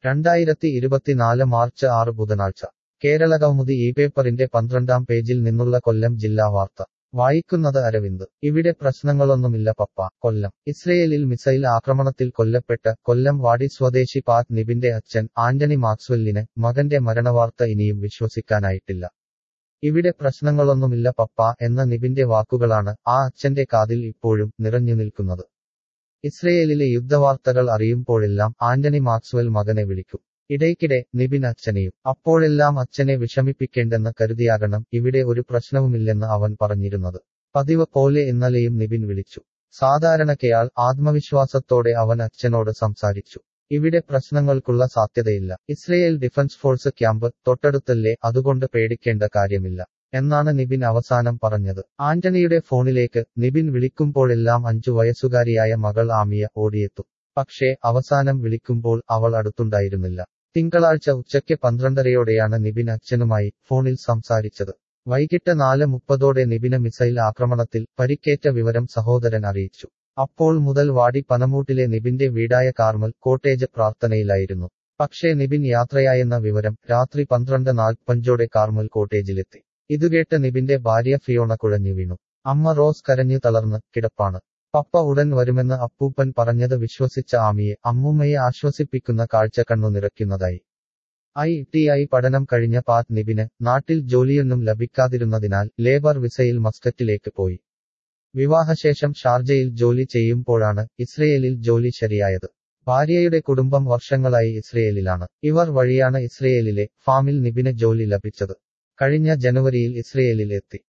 രണ്ടായിരത്തി ഇരുപത്തിനാല് മാർച്ച് ആറ് ബുധനാഴ്ച കേരളകൗമുദി ഈ പേപ്പറിന്റെ പന്ത്രണ്ടാം പേജിൽ നിന്നുള്ള കൊല്ലം ജില്ലാ വാർത്ത വായിക്കുന്നത് അരവിന്ദ് ഇവിടെ പ്രശ്നങ്ങളൊന്നുമില്ല പപ്പ കൊല്ലം ഇസ്രയേലിൽ മിസൈൽ ആക്രമണത്തിൽ കൊല്ലപ്പെട്ട കൊല്ലം വാടി സ്വദേശി പാറ്റ് നിബിന്റെ അച്ഛൻ ആന്റണി മാക്സ്വെല്ലിന് മകന്റെ മരണവാർത്ത ഇനിയും വിശ്വസിക്കാനായിട്ടില്ല ഇവിടെ പ്രശ്നങ്ങളൊന്നുമില്ല പപ്പ എന്ന നിബിന്റെ വാക്കുകളാണ് ആ അച്ഛന്റെ കാതിൽ ഇപ്പോഴും നിറഞ്ഞു നിൽക്കുന്നത് ഇസ്രയേലിലെ യുദ്ധവാർത്തകൾ അറിയുമ്പോഴെല്ലാം ആന്റണി മാക്സ്വെൽ മകനെ വിളിക്കും ഇടയ്ക്കിടെ നിബിൻ അച്ഛനെയും അപ്പോഴെല്ലാം അച്ഛനെ വിഷമിപ്പിക്കേണ്ടെന്ന് കരുതിയാകണം ഇവിടെ ഒരു പ്രശ്നവുമില്ലെന്ന് അവൻ പറഞ്ഞിരുന്നത് പതിവ് പോലെ ഇന്നലെയും നിബിൻ വിളിച്ചു സാധാരണക്കയാൾ ആത്മവിശ്വാസത്തോടെ അവൻ അച്ഛനോട് സംസാരിച്ചു ഇവിടെ പ്രശ്നങ്ങൾക്കുള്ള സാധ്യതയില്ല ഇസ്രയേൽ ഡിഫൻസ് ഫോഴ്സ് ക്യാമ്പ് തൊട്ടടുത്തല്ലേ അതുകൊണ്ട് പേടിക്കേണ്ട കാര്യമില്ല എന്നാണ് നിബിൻ അവസാനം പറഞ്ഞത് ആന്റണിയുടെ ഫോണിലേക്ക് നിബിൻ വിളിക്കുമ്പോഴെല്ലാം അഞ്ചു വയസ്സുകാരിയായ മകൾ ആമിയ ഓടിയെത്തും പക്ഷേ അവസാനം വിളിക്കുമ്പോൾ അവൾ അടുത്തുണ്ടായിരുന്നില്ല തിങ്കളാഴ്ച ഉച്ചയ്ക്ക് പന്ത്രണ്ടരയോടെയാണ് നിബിൻ അച്ഛനുമായി ഫോണിൽ സംസാരിച്ചത് വൈകിട്ട് നാല് മുപ്പതോടെ നിബിന് മിസൈൽ ആക്രമണത്തിൽ പരിക്കേറ്റ വിവരം സഹോദരൻ അറിയിച്ചു അപ്പോൾ മുതൽ വാടി പനമൂട്ടിലെ നിബിന്റെ വീടായ കാർമൽ കോട്ടേജ് പ്രാർത്ഥനയിലായിരുന്നു പക്ഷേ നിബിൻ യാത്രയായെന്ന വിവരം രാത്രി പന്ത്രണ്ട് നാൽപ്പഞ്ചോടെ കാർമൽ കോട്ടേജിലെത്തി ഇതുകേട്ട് നിബിന്റെ ഭാര്യ ഫിയോണ കുഴഞ്ഞു വീണു അമ്മ റോസ് കരഞ്ഞു തളർന്ന് കിടപ്പാണ് പപ്പ ഉടൻ വരുമെന്ന് അപ്പൂപ്പൻ പറഞ്ഞത് വിശ്വസിച്ച ആമിയെ അമ്മൂമ്മയെ ആശ്വസിപ്പിക്കുന്ന കാഴ്ച കണ്ണു നിറയ്ക്കുന്നതായി ഐ ടി ഐ പഠനം കഴിഞ്ഞ പാറ്റ് നിബിന് നാട്ടിൽ ജോലിയൊന്നും ലഭിക്കാതിരുന്നതിനാൽ ലേബർ വിസയിൽ മസ്കറ്റിലേക്ക് പോയി വിവാഹശേഷം ഷാർജയിൽ ജോലി ചെയ്യുമ്പോഴാണ് ഇസ്രയേലിൽ ജോലി ശരിയായത് ഭാര്യയുടെ കുടുംബം വർഷങ്ങളായി ഇസ്രയേലിലാണ് ഇവർ വഴിയാണ് ഇസ്രയേലിലെ ഫാമിൽ നിബിന് ജോലി ലഭിച്ചത് കഴിഞ്ഞ ജനുവരിയിൽ ഇസ്രയേലിൽ എത്തി